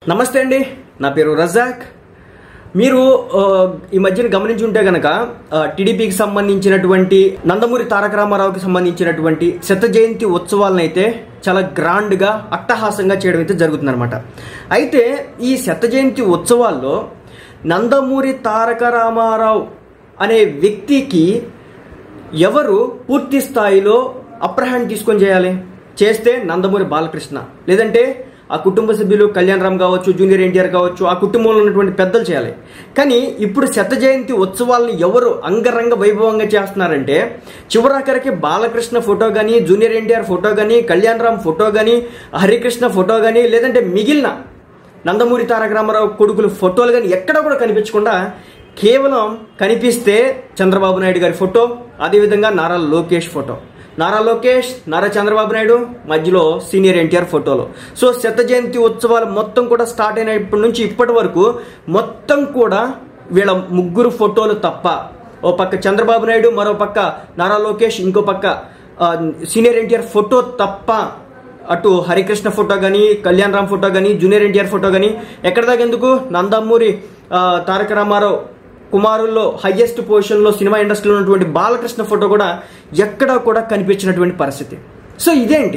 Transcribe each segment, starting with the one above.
నమస్తే అండి నా పేరు రజాక్ మీరు ఆ, ఈ మధ్యన గమనించి ఉంటే గనక ఆ, టీడీపీకి సంబంధించినటువంటి నందమూరి తారక రామారావుకి సంబంధించినటువంటి శత జయంతి ఉత్సవాలను అయితే చాలా గ్రాండ్ గా అట్టహాసంగా చేయడం అయితే జరుగుతుందన్నమాట అయితే ఈ శత జయంతి ఉత్సవాల్లో నందమూరి తారక రామారావు అనే వ్యక్తికి ఎవరు పూర్తి స్థాయిలో అప్రహాన్ తీసుకొని చేయాలి చేస్తే నందమూరి బాలకృష్ణ లేదంటే ఆ కుటుంబ సభ్యులు కళ్యాణ్ రామ్ కావచ్చు జూనియర్ ఎన్టీఆర్ కావచ్చు ఆ కుటుంబంలో ఉన్నటువంటి పెద్దలు చేయాలి కానీ ఇప్పుడు శత జయంతి ఉత్సవాలను ఎవరు అంగరంగ వైభవంగా చేస్తున్నారంటే చివరాఖరికి బాలకృష్ణ ఫోటో కానీ జూనియర్ ఎన్టీఆర్ ఫోటో కానీ కళ్యాణ్ రామ్ ఫోటో కానీ హరికృష్ణ ఫోటో కానీ లేదంటే మిగిలిన నందమూరి తారక రామారావు కొడుకులు ఫోటోలు కానీ ఎక్కడ కూడా కనిపించకుండా కేవలం కనిపిస్తే చంద్రబాబు నాయుడు గారి ఫోటో అదేవిధంగా నారా లోకేష్ ఫోటో నారా లోకేష్ నారా చంద్రబాబు నాయుడు మధ్యలో సీనియర్ ఎన్టీఆర్ ఫోటోలు సో శత జయంతి ఉత్సవాలు మొత్తం కూడా స్టార్ట్ అయినప్పటి నుంచి ఇప్పటి వరకు మొత్తం కూడా వీళ్ళ ముగ్గురు ఫోటోలు తప్ప ఓ పక్క చంద్రబాబు నాయుడు మరో పక్క నారా లోకేష్ ఇంకో పక్క ఆ, సీనియర్ ఎన్టీఆర్ ఫోటో తప్ప అటు హరికృష్ణ ఫోటో కానీ కళ్యాణ్ రామ్ ఫోటో కానీ జూనియర్ ఎన్టీఆర్ ఫోటో కానీ ఎక్కడ దాకా ఎందుకు నందమూరి ఆ, తారక రామారావు కుమారుల్లో హయ్యెస్ట్ పొజిషన్లో సినిమా ఇండస్ట్రీలో ఉన్నటువంటి బాలకృష్ణ ఫోటో కూడా ఎక్కడా కూడా కనిపించినటువంటి పరిస్థితి సో ఇదేంటి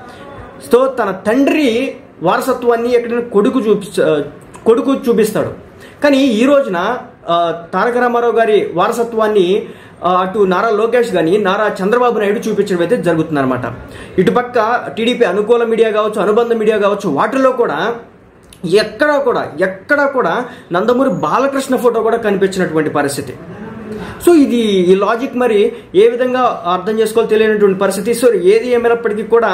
సో తన తండ్రి వారసత్వాన్ని ఎక్కడైనా కొడుకు చూపి కొడుకు చూపిస్తాడు కానీ ఈ రోజున ఆ, తారక రామారావు గారి వారసత్వాన్ని ఆ, అటు నారా లోకేష్ కానీ నారా చంద్రబాబు నాయుడు చూపించడం అయితే జరుగుతుందన్నమాట ఇటుపక్క టీడీపీ అనుకూల మీడియా కావచ్చు అనుబంధ మీడియా కావచ్చు వాటిల్లో కూడా ఎక్కడా కూడా ఎక్కడా కూడా నందమూరి బాలకృష్ణ ఫోటో కూడా కనిపించినటువంటి పరిస్థితి సో ఇది ఈ లాజిక్ మరి ఏ విధంగా అర్థం చేసుకోవాలో తెలియనటువంటి పరిస్థితి సో ఏది ఏమైనప్పటికీ కూడా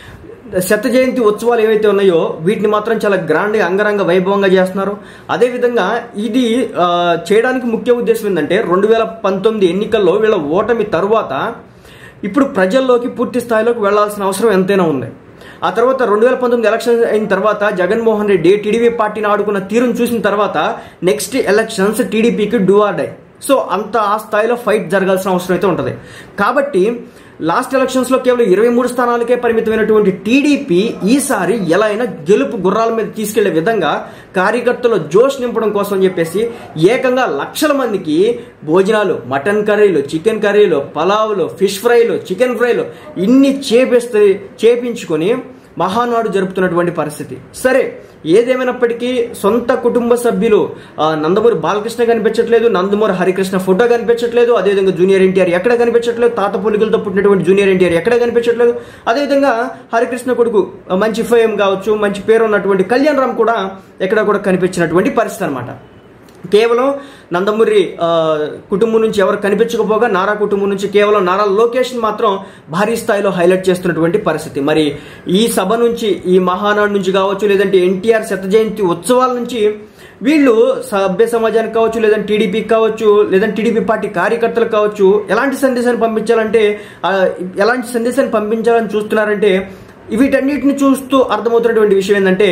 శత జయంతి ఉత్సవాలు ఏవైతే ఉన్నాయో వీటిని మాత్రం చాలా గ్రాండ్గా అంగరంగ వైభవంగా చేస్తున్నారు అదేవిధంగా ఇది ఆ, చేయడానికి ముఖ్య ఉద్దేశం ఏంటంటే రెండు వేల పంతొమ్మిది ఎన్నికల్లో వీళ్ళ ఓటమి తరువాత ఇప్పుడు ప్రజల్లోకి పూర్తి స్థాయిలోకి వెళ్లాల్సిన అవసరం ఎంతైనా ఉంది ఆ తర్వాత రెండు వేల పంతొమ్మిది ఎలక్షన్ అయిన తర్వాత జగన్మోహన్ రెడ్డి టీడీపీ పార్టీని ఆడుకున్న తీరును చూసిన తర్వాత నెక్స్ట్ ఎలక్షన్స్ టీడీపీకి డూ ఆర్ డై సో అంత ఆ స్థాయిలో ఫైట్ జరగాల్సిన అవసరం అయితే ఉంటుంది కాబట్టి లాస్ట్ ఎలక్షన్స్ లో కేవలం ఇరవై మూడు స్థానాలకే పరిమితమైనటువంటి టీడీపీ ఈసారి ఎలా అయినా గెలుపు గుర్రాల మీద తీసుకెళ్లే విధంగా కార్యకర్తల జోష్ నింపడం కోసం అని చెప్పేసి ఏకంగా లక్షల మందికి భోజనాలు మటన్ కర్రీలు చికెన్ కర్రీలు పలావులు ఫిష్ ఫ్రైలు చికెన్ ఫ్రైలు ఇన్ని చేపిస్తే చేపించుకొని మహానాడు జరుపుతున్నటువంటి పరిస్థితి సరే ఏదేమైనప్పటికీ సొంత కుటుంబ సభ్యులు ఆ, నందమూరి బాలకృష్ణ కనిపించట్లేదు నందమూరి హరికృష్ణ ఫోటో కనిపించట్లేదు అదేవిధంగా జూనియర్ ఎన్టీఆర్ ఎక్కడ కనిపించట్లేదు తాత పొలికలతో పుట్టినటువంటి జూనియర్ ఎన్టీఆర్ ఎక్కడ కనిపించట్లేదు అదేవిధంగా హరికృష్ణ కొడుకు ఆ, మంచి ఫేమ్ కావచ్చు మంచి పేరు ఉన్నటువంటి కళ్యాణ్ రామ్ కూడా ఎక్కడ కూడా కనిపించినటువంటి పరిస్థితి అనమాట కేవలం నందమూరి ఆ, కుటుంబం నుంచి ఎవరు కనిపించకపోగా నారా కుటుంబం నుంచి కేవలం నారా లోకేష్ మాత్రం భారీ స్థాయిలో హైలైట్ చేస్తున్నటువంటి పరిస్థితి మరి ఈ సభ నుంచి ఈ మహానాడు నుంచి కావచ్చు లేదంటే ఎన్టీఆర్ శత జయంతి ఉత్సవాల నుంచి వీళ్ళు సభ్య సమాజానికి కావచ్చు లేదంటే టీడీపీకి కావచ్చు లేదంటే టీడీపీ పార్టీ కార్యకర్తలకు కావచ్చు ఎలాంటి సందేశాన్ని పంపించాలంటే ఆ, ఎలాంటి సందేశాన్ని పంపించాలని చూస్తున్నారంటే వీటన్నిటిని చూస్తూ అర్థమవుతున్నటువంటి విషయం ఏంటంటే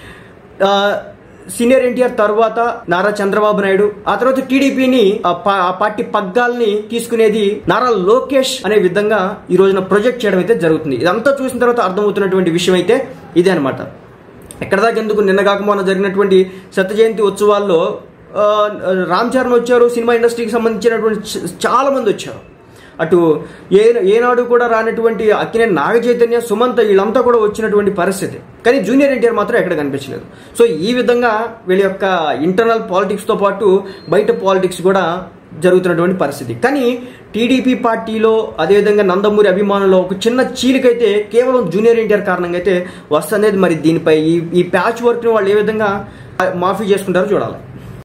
ఆ, సీనియర్ ఎన్టీఆర్ తర్వాత నారా చంద్రబాబు నాయుడు ఆ తర్వాత టీడీపీని ఆ పా- ఆ పార్టీ పగ్గాల్ని తీసుకునేది నారా లోకేష్ అనే విధంగా ఈ రోజున ప్రొజెక్ట్ చేయడం అయితే జరుగుతుంది ఇదంతా చూసిన తర్వాత అర్థమవుతున్నటువంటి విషయం అయితే ఇదే అనమాట ఎక్కడ దాకా ఎందుకు నిన్న కాక మొన్న జరిగినటువంటి శత జయంతి ఉత్సవాల్లో ఆ, రామ్ చరణ్ వచ్చారు సినిమా ఇండస్ట్రీకి సంబంధించినటువంటి చ- చాలా మంది వచ్చారు అటు ఏ ఏనాడు కూడా రానటువంటి అక్కినేని నాగ చైతన్య సుమంత వీళ్ళంతా కూడా వచ్చినటువంటి పరిస్థితి కానీ జూనియర్ ఎన్టీఆర్ మాత్రం ఎక్కడ కనిపించలేదు సో ఈ విధంగా వీళ్ళ యొక్క ఇంటర్నల్ పాలిటిక్స్తో పాటు బయట పాలిటిక్స్ కూడా జరుగుతున్నటువంటి పరిస్థితి కానీ టీడీపీ పార్టీలో అదేవిధంగా నందమూరి అభిమానుల్లో ఒక చిన్న చీలికైతే కేవలం జూనియర్ ఎన్టీఆర్ కారణంగా అయితే వస్తుంది మరి దీనిపై ఈ ఈ ప్యాచ్ వర్క్ని వాళ్ళు ఏ విధంగా మాఫీ చేసుకుంటారో చూడాలి